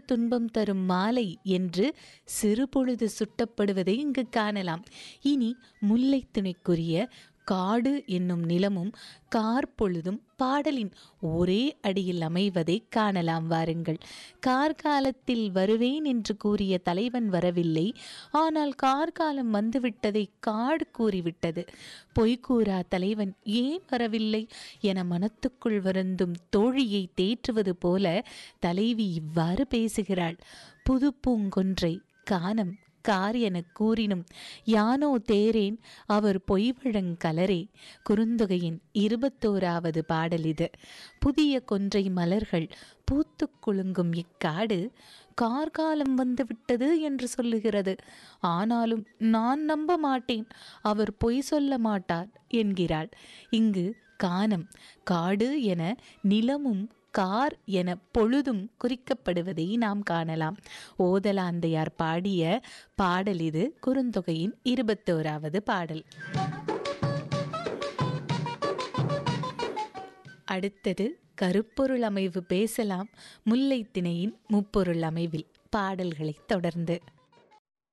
துன்பம் தரும் மாலை என்று சிறுபொழுது சுட்டப்படுவதை இங்கு காணலாம் இனி முல்லை துணைக்குரிய காடு என்னும் நிலமும் கார்பொழுதும் பாடலின் ஒரே அடியில் அமைவதை காணலாம் வாருங்கள் கார்காலத்தில் வருவேன் என்று கூறிய தலைவன் வரவில்லை ஆனால் கார்காலம் வந்துவிட்டதை காடு கூறிவிட்டது பொய்கூறா தலைவன் ஏன் வரவில்லை என மனத்துக்குள் வருந்தும் தோழியை தேற்றுவது போல தலைவி இவ்வாறு பேசுகிறாள் புது பூங்கொன்றை கானம் கார் எனக் கூறினும் யானோ தேரேன் அவர் பொய்வழங்கலரே குறுந்தொகையின் இருபத்தோராவது பாடல் இது புதிய கொன்றை மலர்கள் பூத்து குலுங்கும் இக்காடு கார்காலம் வந்துவிட்டது என்று சொல்லுகிறது ஆனாலும் நான் நம்ப மாட்டேன் அவர் பொய் சொல்ல மாட்டார் என்கிறாள் இங்கு கானம் காடு என நிலமும் கார் என பொழுதும் குறிக்கப்படுவதை நாம் காணலாம் ஓதலாந்தையார் பாடிய பாடல் இது குறுந்தொகையின் இருபத்தோராவது பாடல் அடுத்தது கருப்பொருள் அமைவு பேசலாம் முல்லைத்திணையின் முப்பொருள் அமைவில் பாடல்களைத் தொடர்ந்து